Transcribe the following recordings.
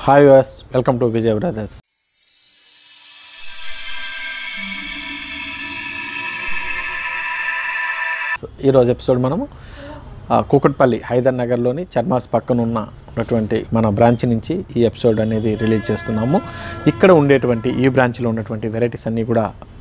Hi యూఎస్ welcome to Vijay brothers ఈరోజు episode మనము ఆ, కూకట్పల్లి హైదర్ నగర్లోని చర్మాస్ పక్కన ఉన్న ఉన్నటువంటి మన బ్రాంచ్ నుంచి ఈ ఎపిసోడ్ అనేది రిలీజ్ చేస్తున్నాము ఇక్కడ ఉండేటువంటి ఈ బ్రాంచ్లో ఉన్నటువంటి వెరైటీస్ అన్నీ కూడా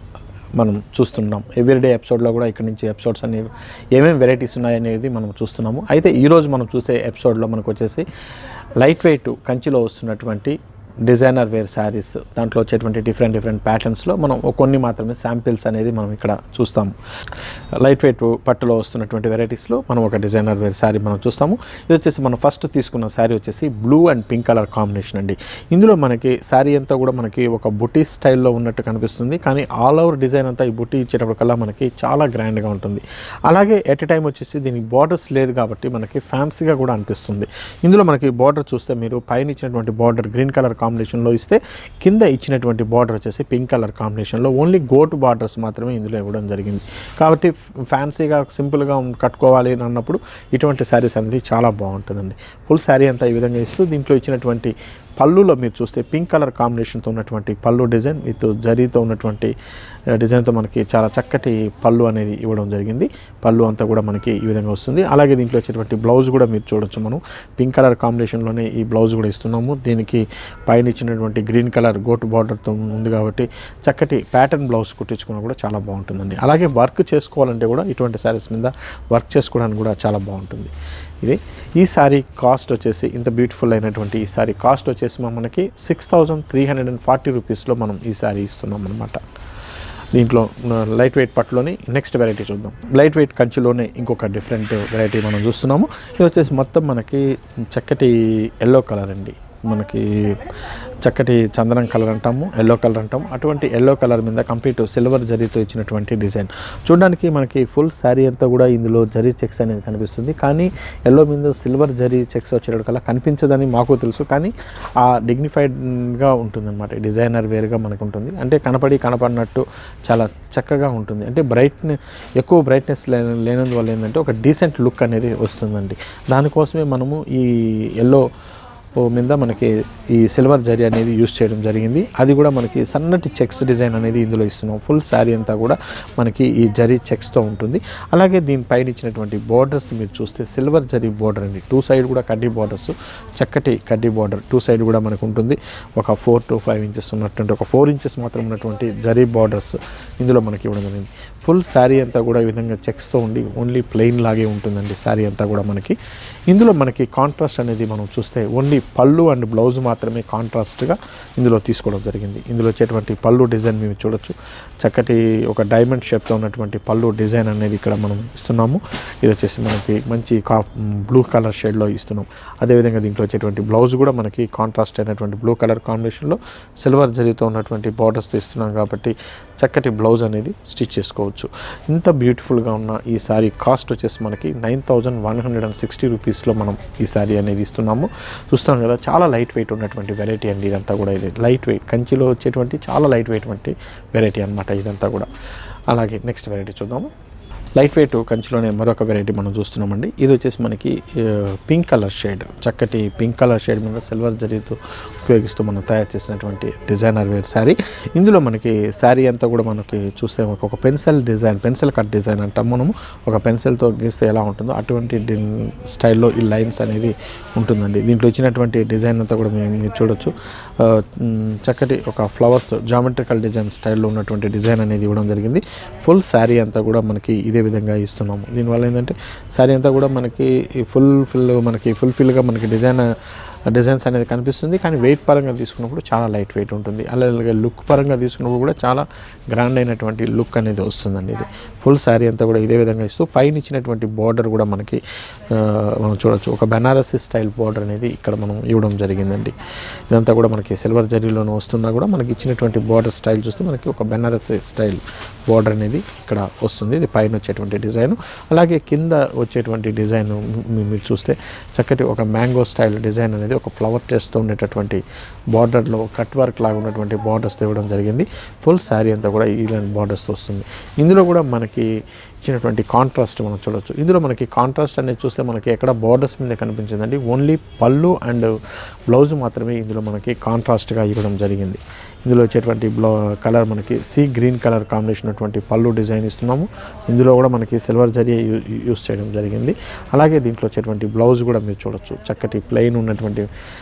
మనం చూస్తున్నాం ఎవ్రీడే ఎపిసోడ్లో కూడా ఇక్కడ నుంచి ఎపిసోడ్స్ అన్ని ఏమేమి వెరైటీస్ ఉన్నాయనేది మనం చూస్తున్నాము అయితే ఈరోజు మనం చూసే ఎపిసోడ్లో మనకు వచ్చేసి లైట్ వెయిట్ కంచిలో వస్తున్నటువంటి డిజైనర్ వేర్ శారీస్ దాంట్లో వచ్చేటువంటి డిఫరెంట్ డిఫరెంట్ ప్యాటర్న్స్లో మనం ఒక కొన్ని మాత్రమే శాంపిల్స్ అనేది మనం ఇక్కడ చూస్తాము లైట్ వెయిట్ పట్టులో వస్తున్నటువంటి వెరైటీస్లో మనం ఒక డిజైనర్ వేర్ శారీ మనం చూస్తాము ఇది వచ్చేసి మనం ఫస్ట్ తీసుకున్న శారీ వచ్చేసి blue and pink colour combination అండి ఇందులో మనకి శారీ అంతా కూడా మనకి ఒక బుటీ స్టైల్లో ఉన్నట్టు కనిపిస్తుంది కానీ ఆల్ ఓవర్ డిజైన్ అంతా ఈ బుటీ ఇచ్చేటప్పటికల్లా మనకి చాలా గ్రాండ్గా ఉంటుంది అలాగే ఎట్ ఎ టైం వచ్చేసి దీనికి బార్డర్స్ లేదు కాబట్టి మనకి ఫ్యాన్సీగా కూడా అనిపిస్తుంది ఇందులో మనకి బార్డర్ చూస్తే మీరు పైన ఇచ్చినటువంటి బార్డర్ గ్రీన్ కలర్ కాంబినేషన్లో ఇస్తే కింద ఇచ్చినటువంటి బార్డర్ వచ్చేసి పింక్ కలర్ కాంబినేషన్లో ఓన్లీ గోట్ బార్డర్స్ మాత్రమే ఇందులో ఇవ్వడం జరిగింది కాబట్టి ఫ్యాన్సీగా సింపుల్గా కట్టుకోవాలి అని అన్నప్పుడు ఇటువంటి శారీస్ అనేది చాలా బాగుంటుందండి ఫుల్ శారీ అంతా ఈ విధంగా ఇస్తూ దీంట్లో ఇచ్చినటువంటి పళ్ళులో మీరు చూస్తే పింక్ కలర్ కాంబినేషన్తో ఉన్నటువంటి పళ్ళు డిజైన్ విత్ జరీతో ఉన్నటువంటి ఆ, డిజైన్తో మనకి చాలా చక్కటి పళ్ళు అనేది ఇవ్వడం జరిగింది పళ్ళు అంతా కూడా మనకి ఈ విధంగా వస్తుంది అలాగే దీంట్లో వచ్చేటువంటి బ్లౌజ్ కూడా మీరు చూడొచ్చు మనం పింక్ కలర్ కాంబినేషన్లోనే ఈ బ్లౌజ్ కూడా ఇస్తున్నాము దీనికి పైన ఇచ్చినటువంటి గ్రీన్ కలర్ గోటు బార్డర్తో ఉంది కాబట్టి చక్కటి ప్యాటర్న్ బ్లౌజ్ కుట్టించుకున్నా కూడా చాలా బాగుంటుందండి అలాగే వర్క్ చేసుకోవాలంటే కూడా ఇటువంటి శారీస్ మీద వర్క్ చేసుకోవడానికి కూడా చాలా బాగుంటుంది ఇది ఈ సారీ కాస్ట్ వచ్చేసి ఇంత బ్యూటిఫుల్ అయినటువంటి ఈ సారీ కాస్ట్ వచ్చేసి మా మనకి six thousand three hundred and forty రూపీస్లో మనం ఈ సారీ ఇస్తున్నాం అనమాట దీంట్లో లైట్ వెయిట్ పట్టులోని నెక్స్ట్ వెరైటీ చూద్దాం లైట్ వెయిట్ కంచిలోనే ఇంకొక డిఫరెంట్ వెరైటీ మనం చూస్తున్నాము ఇది వచ్చేసి మొత్తం మనకి చక్కటి ఎల్లో కలర్ అండి మనకి చక్కటి చందనం కలర్ అంటాము ఎల్లో కలర్ అంటాము అటువంటి ఎల్లో కలర్ మీద కంప్లీట్ సిల్వర్ జరీతో ఇచ్చినటువంటి డిజైన్ చూడడానికి మనకి ఫుల్ శారీ అంతా కూడా ఇందులో జరీ చెక్స్ అనేది కనిపిస్తుంది కానీ ఎల్లో మీద సిల్వర్ జరీ చెక్స్ వచ్చేటప్పటికల్లా కనిపించదని మాకు తెలుసు కానీ ఆ డిగ్నిఫైడ్గా ఉంటుందన్నమాట డిజైనర్ వేరుగా మనకు ఉంటుంది అంటే కనపడి కనపడినట్టు చాలా చక్కగా ఉంటుంది అంటే బ్రైట్ ఎక్కువ బ్రైట్నెస్ లేనందువల్ల ఏంటంటే ఒక డీసెంట్ లుక్ అనేది వస్తుందండి దానికోసమే మనము ఈ ఎల్లో ఓ మీద మనకి ఈ సిల్వర్ జరీ అనేది యూస్ చేయడం జరిగింది అది కూడా మనకి సన్నటి చెక్స్ డిజైన్ అనేది ఇందులో ఇస్తున్నాం ఫుల్ శారీ అంతా కూడా మనకి ఈ జరీ చెక్స్తో ఉంటుంది అలాగే దీనిపైన ఇచ్చినటువంటి బార్డర్స్ మీరు చూస్తే సిల్వర్ జరీ బార్డర్ అండి టూ సైడ్ కూడా కడ్డీ బార్డర్స్ చక్కటి కడ్డీ బార్డర్ టూ సైడ్ కూడా మనకు ఉంటుంది ఒక ఫోర్ టు ఫైవ్ ఇంచెస్ ఉన్నటువంటి ఒక ఫోర్ ఇంచెస్ మాత్రం ఉన్నటువంటి జరీ బార్డర్స్ ఇందులో మనకి ఇవ్వడం జరిగింది ఫుల్ శారీ అంతా కూడా ఈ విధంగా చెక్స్తో ఉండి ఓన్లీ ప్లెయిన్ లాగే ఉంటుందండి శారీ అంతా కూడా మనకి ఇందులో మనకి కాంట్రాస్ట్ అనేది మనం చూస్తే ఓన్లీ పళ్ళు అండ్ బ్లౌజ్ మాత్రమే కాంట్రాస్ట్గా ఇందులో తీసుకోవడం జరిగింది ఇందులో వచ్చేటువంటి పళ్ళు డిజైన్ మేము చూడొచ్చు చక్కటి ఒక డైమండ్ షేప్తో ఉన్నటువంటి పళ్ళు డిజైన్ అనేది ఇక్కడ మనం ఇస్తున్నాము ఇది వచ్చేసి మనకి మంచి కా బ్లూ కలర్ షేడ్లో ఇస్తున్నాం అదేవిధంగా దీంట్లో వచ్చేటువంటి బ్లౌజ్ కూడా మనకి కాంట్రాస్ట్ అయినటువంటి బ్లూ కలర్ కాంబినేషన్లో సిల్వర్ జరీతో ఉన్నటువంటి బార్డర్స్ ఇస్తున్నాం కాబట్టి చక్కటి బ్లౌజ్ అనేది స్టిచ్ చేసుకోవచ్చు ఇంత బ్యూటిఫుల్గా ఉన్న ఈ శారీ కాస్ట్ వచ్చేసి మనకి nine thousand one hundred and sixty రూపీస్లో మనం ఈ శారీ అనేది ఇస్తున్నాము చూస్తున్నాం కదా చాలా లైట్ వెయిట్ ఉన్నటువంటి వెరైటీ అండి ఇదంతా కూడా ఇది లైట్ వెయిట్ కంచిలో వచ్చేటువంటి చాలా లైట్ వెయిట్ వంటి వెరైటీ అనమాట ఇదంతా కూడా అలాగే నెక్స్ట్ వెరైటీ చూద్దాము లైట్ వెయిట్ కంచిలోనే మరొక వెరైటీ మనం చూస్తున్నామండి ఇది వచ్చేసి మనకి పింక్ కలర్ షేడ్ చక్కటి పింక్ కలర్ షేడ్ మీద సిల్వర్ జరీతో ఉపయోగిస్తూ మనం తయారు చేసినటువంటి డిజైనర్ వేర్ శారీ ఇందులో మనకి శారీ అంతా కూడా మనకి చూస్తే మనకు ఒక pencil design pencil cut design అంటాం మనము ఒక పెన్సిల్తో గీస్తే ఎలా ఉంటుందో అటువంటి డి- స్టైల్లో ఈ లైన్స్ అనేది ఉంటుందండి దీంట్లో ఇచ్చినటువంటి డిజైన్ అంతా కూడా మీరు మీరు చూడొచ్చు ఆ, మ్, చక్కటి ఒక ఫ్లవర్స్ జామెట్రికల్ డిజైన్ స్టైల్లో ఉన్నటువంటి డిజైన్ అనేది ఇవ్వడం జరిగింది ఫుల్ శారీ అంతా కూడా మనకి ఇదే విధంగా ఇస్తున్నాము దీనివల్ల ఏంటంటే శారీ అంతా కూడా మనకి ఫుల్ ఫుల్ మనకి ఫుల్ఫిల్గా మనకి డిజైన్ డిజైన్స్ అనేది కనిపిస్తుంది కానీ వెయిట్ పరంగా తీసుకున్నప్పుడు చాలా లైట్ వెయిట్ ఉంటుంది అలాగే లుక్ పరంగా తీసుకున్నప్పుడు కూడా చాలా గ్రాండ్ అయినటువంటి లుక్ అనేది వస్తుందండి ఇది ఫుల్ శారీ అంతా కూడా ఇదే విధంగా ఇస్తూ పైన ఇచ్చినటువంటి బార్డర్ కూడా మనకి ఆ, మనం చూడొచ్చు ఒక బెనారసీ స్టైల్ బార్డర్ అనేది ఇక్కడ మనం ఇవ్వడం జరిగిందండి ఇదంతా కూడా మనకి సిల్వర్ జరీలోనే వస్తున్నా కూడా మనకి ఇచ్చినటువంటి బార్డర్ స్టైల్ చూస్తే మనకి ఒక బెనారసీ స్టైల్ బార్డర్ అనేది ఇక్కడ వస్తుంది ఇది పైన వచ్చేటువంటి డిజైన్ అలాగే కింద వచ్చేటువంటి డిజైన్ మీరు చూస్తే చక్కటి ఒక మ్యాంగో స్టైల్ డిజైన్ అనేది ఒక ఫ్లవర్ టేస్ట్తో ఉండేటటువంటి బార్డర్లో కట్ వర్క్ లాగా ఉన్నటువంటి బార్డర్స్ ఇవ్వడం జరిగింది ఫుల్ శారీ అంతా కూడా ఇలాంటి బార్డర్స్తో వస్తుంది ఇందులో కూడా మనకి ఇచ్చినటువంటి కాంట్రాస్ట్ మనం చూడొచ్చు ఇందులో మనకి కాంట్రాస్ట్ అనేది చూస్తే మనకి ఎక్కడ బార్డర్స్ మీద కనిపించిందండి ఓన్లీ పళ్ళు అండ్ బ్లౌజ్ మాత్రమే ఇందులో మనకి కాంట్రాస్ట్గా ఇవ్వడం జరిగింది ఇందులో వచ్చేటువంటి బ్లౌ కలర్ మనకి సీ గ్రీన్ కలర్ కాంబినేషన్ ఉన్నటువంటి పళ్ళు డిజైన్ ఇస్తున్నాము ఇందులో కూడా మనకి సిల్వర్ జరీ యూస్ చేయడం జరిగింది అలాగే దీంట్లో వచ్చేటువంటి బ్లౌజ్ కూడా మీరు చూడొచ్చు చక్కటి ప్లెయిన్ ఉన్నటువంటి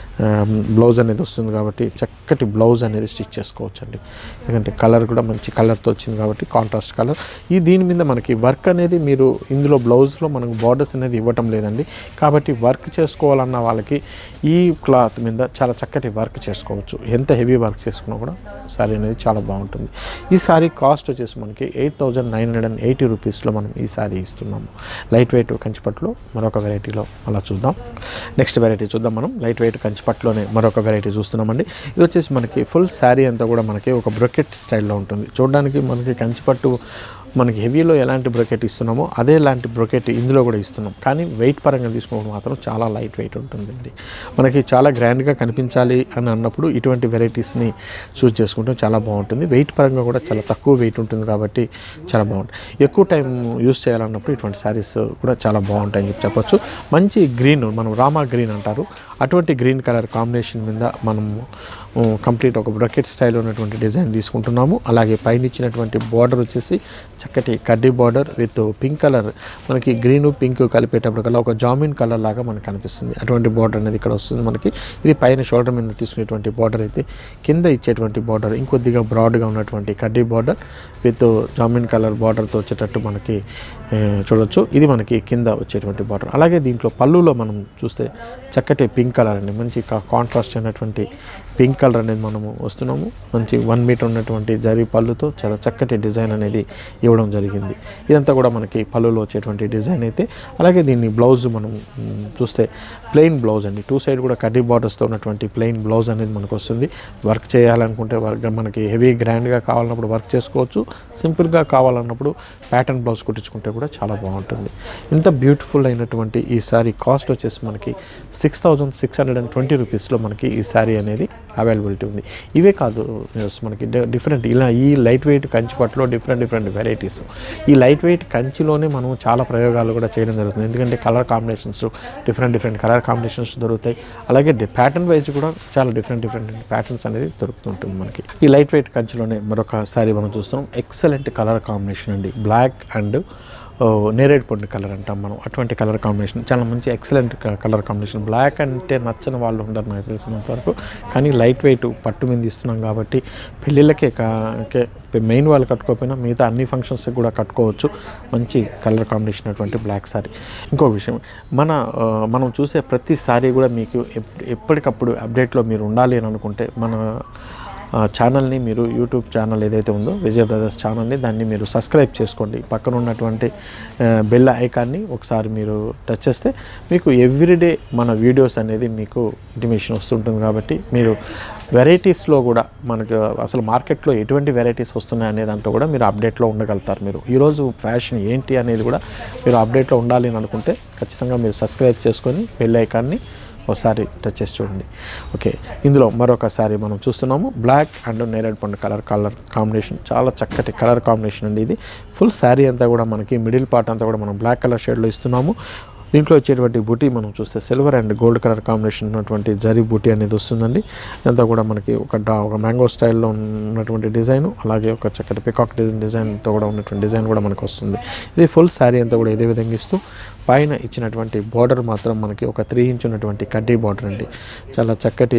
బ్లౌజ్ అనేది వస్తుంది కాబట్టి చక్కటి బ్లౌజ్ అనేది స్టిచ్ చేసుకోవచ్చు అండి ఎందుకంటే కలర్ కూడా మంచి కలర్తో వచ్చింది కాబట్టి కాంట్రాస్ట్ కలర్ ఈ దీని మీద మనకి వర్క్ అనేది మీరు ఇందులో బ్లౌజ్లో మనకు బార్డర్స్ అనేది ఇవ్వటం లేదండి కాబట్టి వర్క్ చేసుకోవాలన్న వాళ్ళకి ఈ క్లాత్ మీద చాలా చక్కటి వర్క్ చేసుకోవచ్చు ఎంత హెవీ వర్క్ చేసుకున్నా కూడా శారీ అనేది చాలా బాగుంటుంది ఈ శారీ కాస్ట్ వచ్చేసి మనకి eight thousand nine hundred and eighty రూపీస్లో మనం ఈ శారీ ఇస్తున్నాము లైట్ వెయిట్ కంచిపట్లో మరొక వెరైటీలో అలా చూద్దాం నెక్స్ట్ వెరైటీ చూద్దాం మనం లైట్ వెయిట్ కంచిపట్లోనే మరొక వెరైటీ చూస్తున్నామండి ఇది వచ్చేసి మనకి ఫుల్ శారీ అంతా కూడా మనకి ఒక బ్రొకెట్ స్టైల్లో ఉంటుంది చూడడానికి మనకి కంచిపట్టు మనకి హెవీలో ఎలాంటి బ్రొకెట్ ఇస్తున్నామో అదే లాంటి బ్రొకెట్ ఇందులో కూడా ఇస్తున్నాం కానీ వెయిట్ పరంగా తీసుకున్నప్పుడు మాత్రం చాలా లైట్ వెయిట్ ఉంటుందండి మనకి చాలా గ్రాండ్గా కనిపించాలి అని అన్నప్పుడు ఇటువంటి వెరైటీస్ని చూస్ చేసుకుంటే చాలా బాగుంటుంది వెయిట్ పరంగా కూడా చాలా తక్కువ వెయిట్ ఉంటుంది కాబట్టి చాలా బాగుంటుంది ఎక్కువ టైం యూస్ చేయాలన్నప్పుడు ఇటువంటి శారీస్ కూడా చాలా బాగుంటాయని చెప్పి చెప్పొచ్చు మంచి గ్రీన్ మనం రామా గ్రీన్ అంటారు అటువంటి గ్రీన్ కలర్ కాంబినేషన్ మీద మనం కంప్లీట్ ఒక బ్రకెట్ స్టైల్ ఉన్నటువంటి డిజైన్ తీసుకుంటున్నాము అలాగే పైన ఇచ్చినటువంటి బార్డర్ వచ్చేసి చక్కటి కడ్డీ బార్డర్ విత్ పింక్ కలర్ మనకి గ్రీన్ పింక్ కలిపేటప్పటికల్లా ఒక జామిన్ కలర్ లాగా మనకు కనిపిస్తుంది అటువంటి బార్డర్ అనేది ఇక్కడ వస్తుంది మనకి ఇది పైన షోల్డర్ మీద తీసుకునేటువంటి బార్డర్ అయితే కింద ఇచ్చేటువంటి బార్డర్ ఇంకొద్దిగా బ్రాడ్గా ఉన్నటువంటి కడ్డీ బార్డర్ విత్ జామిన్ కలర్ బార్డర్తో వచ్చేటట్టు మనకి ఏ, చూడొచ్చు ఇది మనకి కింద వచ్చేటువంటి బార్డర్ అలాగే దీంట్లో పళ్ళులో మనం చూస్తే చక్కటి పింక్ కలర్ అండి మంచి కాంట్రాస్ట్ అయినటువంటి పింక్ కలర్ అనేది మనము వస్తున్నాము మంచి వన్ మీటర్ ఉన్నటువంటి జరీ పళ్ళుతో చాలా చక్కటి డిజైన్ అనేది ఇవ్వడం జరిగింది ఇదంతా కూడా మనకి పళ్ళులో వచ్చేటువంటి డిజైన్ అయితే అలాగే దీన్ని బ్లౌజ్ మనం మ్, చూస్తే ప్లెయిన్ బ్లౌజ్ అండి టూ సైడ్ కూడా కడ్డీ బార్డర్స్తో ఉన్నటువంటి ప్లెయిన్ బ్లౌజ్ అనేది మనకు వస్తుంది వర్క్ చేయాలనుకుంటే వర్క్ మనకి హెవీ గ్రాండ్గా కావాలన్నప్పుడు వర్క్ చేసుకోవచ్చు సింపుల్గా కావాలన్నప్పుడు ప్యాటర్న్ బ్లౌజ్ కుట్టించుకుంటే కూడా చాలా బాగుంటుంది ఇంత బ్యూటిఫుల్ అయినటువంటి ఈ శారీ కాస్ట్ వచ్చేసి మనకి six thousand six hundred and twenty రూపీస్లో మనకి ఈ శారీ అనేది అవైలబిలిటీ ఉంది ఇవే కాదు yes, మనకి డిఫరెంట్ ఇలా ఈ లైట్ వెయిట్ కంచి పట్టులో డిఫరెంట్ డిఫరెంట్ వెరైటీస్ ఈ లైట్ వెయిట్ కంచిలోనే మనం చాలా ప్రయోగాలు కూడా చేయడం జరుగుతుంది ఎందుకంటే colour combinations different different colour combinations దొరుకుతాయి అలాగే ప్యాటర్న్ వైజ్ కూడా చాలా డిఫరెంట్ డిఫరెంట్ ప్యాటర్న్స్ అనేది దొరుకుతుంటుంది మనకి ఈ లైట్ వెయిట్ కంచిలోనే మరొక శారీ మనం చూస్తున్నాం ఎక్సలెంట్ కలర్ కాంబినేషన్ అండి బ్లాక్ అండ్ నేరేడ్ పొండి కలర్ అంటాం మనం అటువంటి కలర్ కాంబినేషన్ చాలా మంచి ఎక్సలెంట్ కలర్ కాంబినేషన్ బ్లాక్ అంటే నచ్చని వాళ్ళు ఉండరు నాకు తెలిసినంత వరకు కానీ లైట్ వెయిట్ పట్టు మీద ఇస్తున్నాం కాబట్టి పెళ్ళిళ్ళకే కా మెయిన్ వాళ్ళు కట్టుకోకపోయినా మిగతా అన్ని ఫంక్షన్స్ కూడా కట్టుకోవచ్చు మంచి కలర్ కాంబినేషన్ అటువంటి బ్లాక్ సారీ ఇంకో విషయం మన ఆ, మనం చూసే ప్రతి సారీ కూడా మీకు ఎప్- ఎప్పటికప్పుడు అప్డేట్లో మీరు ఉండాలి అని అనుకుంటే మన ఆ, ఛానల్ని మీరు యూట్యూబ్ ఛానల్ ఏదైతే ఉందో విజయ్ బ్రదర్స్ ఛానల్ని దాన్ని మీరు సబ్స్క్రైబ్ చేసుకోండి పక్కన ఉన్నటువంటి ఆ, బెల్ ఐకాన్ని ఒకసారి మీరు టచ్ చేస్తే మీకు ఎవ్రీడే మన వీడియోస్ అనేది మీకు ఇంటిమేషన్ వస్తుంటుంది కాబట్టి మీరు వెరైటీస్లో కూడా మనకు అసలు మార్కెట్లో ఎటువంటి వెరైటీస్ వస్తున్నాయి అనే దాంట్లో కూడా మీరు అప్డేట్లో ఉండగలుగుతారు మీరు ఈరోజు ఫ్యాషన్ ఏంటి అనేది కూడా మీరు అప్డేట్లో ఉండాలి అని అనుకుంటే ఖచ్చితంగా మీరు సబ్స్క్రైబ్ చేసుకొని బెల్ ఐకాన్ని ఒకసారి టచ్ చేసి చూడండి ఓకే ఇందులో మరొకసారి మనం చూస్తున్నాము బ్లాక్ అండ్ నేరేడ్ పండు కలర్ కలర్ కాంబినేషన్ చాలా చక్కటి కలర్ కాంబినేషన్ అండి ఇది ఫుల్ శారీ అంతా కూడా మనకి మిడిల్ పార్ట్ అంతా కూడా మనం బ్లాక్ కలర్ షేడ్లో ఇస్తున్నాము దీంట్లో వచ్చేటువంటి బూటీ మనం చూస్తే silver and gold colour combination ఉన్నటువంటి జరీ బూటీ అనేది వస్తుందండి ఇదంతా కూడా మనకి ఒక డా ఒక మ్యాంగో స్టైల్లో ఉన్నటువంటి డిజైన్ అలాగే ఒక చక్కటి పికాక్ డిజైన్ డిజైన్తో కూడా ఉన్నటువంటి డిజైన్ కూడా మనకు వస్తుంది ఇది ఫుల్ శారీ అంతా కూడా ఇదే విధంగా ఇస్తూ పైన ఇచ్చినటువంటి బార్డర్ మాత్రం మనకి ఒక త్రీ ఇంచ్ ఉన్నటువంటి కడ్డీ బార్డర్ అండి చాలా చక్కటి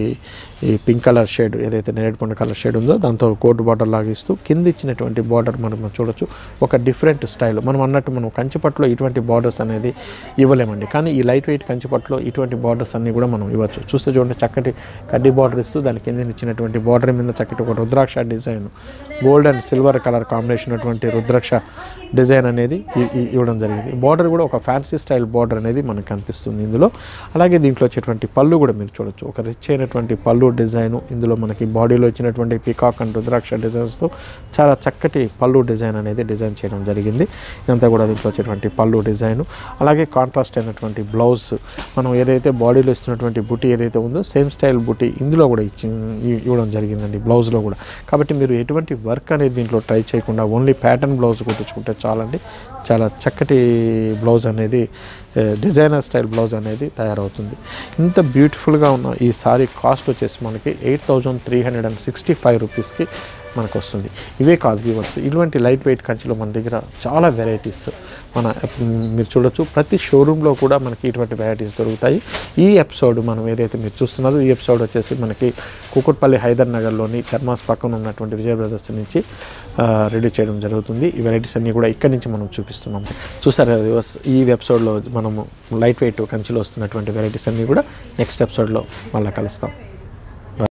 ఈ పింక్ కలర్ షేడ్ ఏదైతే నేరేడు పండు కలర్ షేడ్ ఉందో దాంతో కోట్ బార్డర్ లాగా ఇస్తూ కింద ఇచ్చినటువంటి బార్డర్ మనం చూడొచ్చు ఒక డిఫరెంట్ స్టైల్ మనం అన్నట్టు మనం కంచిపట్టులో ఇటువంటి బార్డర్స్ అనేది ఇవ్వలేమండి కానీ ఈ లైట్ వెయిట్ కంచిపట్టులో ఇటువంటి బార్డర్స్ అన్నీ కూడా మనం ఇవ్వచ్చు చూస్తే చూడండి చక్కటి కడ్డీ బార్డర్ ఇస్తూ దాని కింద ఇచ్చినటువంటి బార్డర్ మీద చక్కటి ఒక rudraksha design gold and silver colour combination అటువంటి రుద్రాక్ష డిజైన్ అనేది ఇ- ఇ- ఇవ్వడం జరిగింది బార్డర్ కూడా ఒక ఒక ఫ్యాన్సీ స్టైల్ బార్డర్ అనేది మనకు కనిపిస్తుంది ఇందులో అలాగే దీంట్లో వచ్చేటువంటి పళ్ళు కూడా మీరు చూడొచ్చు ఒక రిచ్ అయినటువంటి పళ్ళు డిజైన్ ఇందులో మనకి బాడీలో ఇచ్చినటువంటి పికాక్ అండ్ రుద్రాక్ష డిజైన్స్తో చాలా చక్కటి పళ్ళు డిజైన్ అనేది డిజైన్ చేయడం జరిగింది ఇదంతా కూడా దీంట్లో వచ్చేటువంటి పళ్ళు డిజైన్ అలాగే కాంట్రాస్ట్ అయినటువంటి బ్లౌజ్ మనం ఏదైతే బాడీలో ఇస్తున్నటువంటి బుటీ ఏదైతే ఉందో సేమ్ స్టైల్ బుటీ ఇందులో కూడా ఇచ్చి ఇ- ఇవ్వడం జరిగిందండి బ్లౌజ్లో కూడా కాబట్టి మీరు ఎటువంటి వర్క్ అనేది దీంట్లో ట్రై చేయకుండా ఓన్లీ ప్యాటర్న్ బ్లౌజ్ కుట్టించుకుంటే చాలండి చాలా చక్కటి బ్లౌజ్ అనేది ఏ, డిజైనర్ స్టైల్ బ్లౌజ్ అనేది తయారవుతుంది ఇంత బ్యూటిఫుల్గా ఉన్న ఈ సారీ కాస్ట్ వచ్చేసి మనకి eight thousand three hundred and sixty five రూపీస్కి మనకు వస్తుంది ఇవే కాదు వ్యూవర్స్ ఇటువంటి లైట్ వెయిట్ కంచిలో మన దగ్గర చాలా వెరైటీస్ మన మీరు చూడొచ్చు ప్రతి షోరూంలో కూడా మనకి ఇటువంటి వెరైటీస్ దొరుకుతాయి ఈ ఎపిసోడ్ మనం ఏదైతే మీరు చూస్తున్నారో ఈ ఎపిసోడ్ వచ్చేసి మనకి కుకుట్పల్లి హైదర్ నగర్లోని చర్మాస్ పక్కన ఉన్నటువంటి విజయ బ్రదర్స్ నుంచి రెడీ చేయడం జరుగుతుంది ఈ వెరైటీస్ అన్నీ కూడా ఇక్కడి నుంచి మనం చూపిస్తున్నాం చూసారా viewers? ఈ ఎపిసోడ్లో మనము లైట్ వెయిట్ కంచిలో వస్తున్నటువంటి వెరైటీస్ అన్నీ కూడా నెక్స్ట్ ఎపిసోడ్లో మళ్ళీ కలుస్తాం